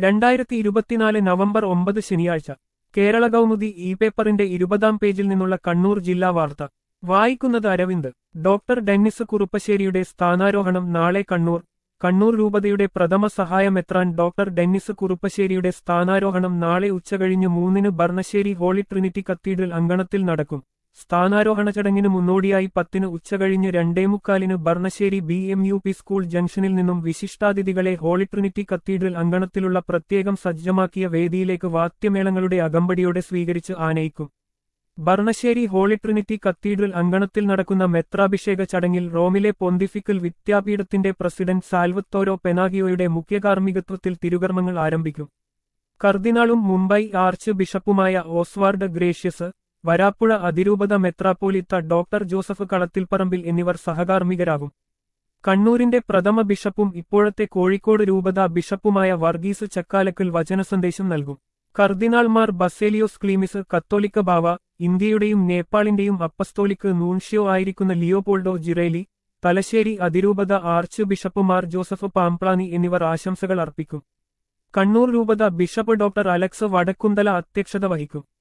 രണ്ടായിരത്തി ഇരുപത്തിനാല് നവംബർ ഒമ്പത് ശനിയാഴ്ച കേരള കൗമുദി ഇ പേപ്പറിന്റെ ഇരുപതാം പേജിൽ നിന്നുള്ള കണ്ണൂർ ജില്ലാ വാർത്ത വായിക്കുന്നത് അരവിന്ദ് ഡോക്ടർ ഡെന്നിസ് കുറുപ്പശ്ശേരിയുടെ സ്ഥാനാരോഹണം നാളെ കണ്ണൂർ കണ്ണൂർ രൂപതയുടെ പ്രഥമ സഹായമെത്രാൻ ഡോക്ടർ ഡെന്നിസ് കുറുപ്പശ്ശേരിയുടെ സ്ഥാനാരോഹണം നാളെ ഉച്ചകഴിഞ്ഞ് മൂന്നിന് ബർണശ്ശേരി ഹോളി ട്രിനിറ്റി കത്തീഡ്രൽ അങ്കണത്തിൽ നടക്കും സ്ഥാനാരോഹണ ചടങ്ങിന് മുന്നോടിയായി പത്തിന് ഉച്ചകഴിഞ്ഞ് രണ്ടേമുക്കാലിന് Burnassery B M U P school ജംഗ്ഷനിൽ നിന്നും വിശിഷ്ടാതിഥികളെ ഹോളി ട്രിനിറ്റി കത്തീഡ്രൽ അങ്കണത്തിലുള്ള പ്രത്യേകം സജ്ജമാക്കിയ വേദിയിലേക്ക് വാദ്യമേളങ്ങളുടെ അകമ്പടിയോടെ സ്വീകരിച്ച് ആനയിക്കും ബർണശ്ശേരി ഹോളി ട്രിനിറ്റി കത്തീഡ്രൽ അങ്കണത്തിൽ നടക്കുന്ന മെത്രാഭിഷേക ചടങ്ങിൽ റോമിലെ പൊന്തിഫിക്കൽ വിദ്യാപീഠത്തിന്റെ പ്രസിഡന്റ് സാൽവത്തോരോ പെനാഗിയോയുടെ മുഖ്യകാർമ്മികത്വത്തിൽ തിരുകർമ്മങ്ങൾ ആരംഭിക്കും കർദിനാളും മുംബൈ ആർച്ച് ബിഷപ്പുമായ ഓസ്വാർഡ് ഗ്രേഷ്യസ് വരാപ്പുഴ അതിരൂപത മെത്രാപ്പോലിത്ത ഡോക്ടർ ജോസഫ് കളത്തിൽപ്പറമ്പിൽ എന്നിവർ സഹകാർമ്മികരാകും കണ്ണൂരിന്റെ പ്രഥമ ബിഷപ്പും ഇപ്പോഴത്തെ കോഴിക്കോട് രൂപത ബിഷപ്പുമായ വർഗീസ് ചക്കാലക്കൽ വചനസന്ദേശം നൽകും കർദിനാൾമാർ ബസേലിയോസ് ക്ലീമിസ് കത്തോലിക്ക ബാവ ഇന്ത്യയുടെയും നേപ്പാളിന്റെയും അപ്പസ്തോലിക്ക് നൂൺഷ്യോ ആയിരിക്കുന്ന ലിയോപോൾഡോ ജിറേലി തലശ്ശേരി അതിരൂപത ആർച്ച് ബിഷപ്പുമാർ ജോസഫ് പാംപ്ലാനി എന്നിവർ ആശംസകൾ അർപ്പിക്കും കണ്ണൂർ രൂപത ബിഷപ്പ് ഡോക്ടർ അലക്സ് വടക്കുന്തല അധ്യക്ഷത വഹിക്കും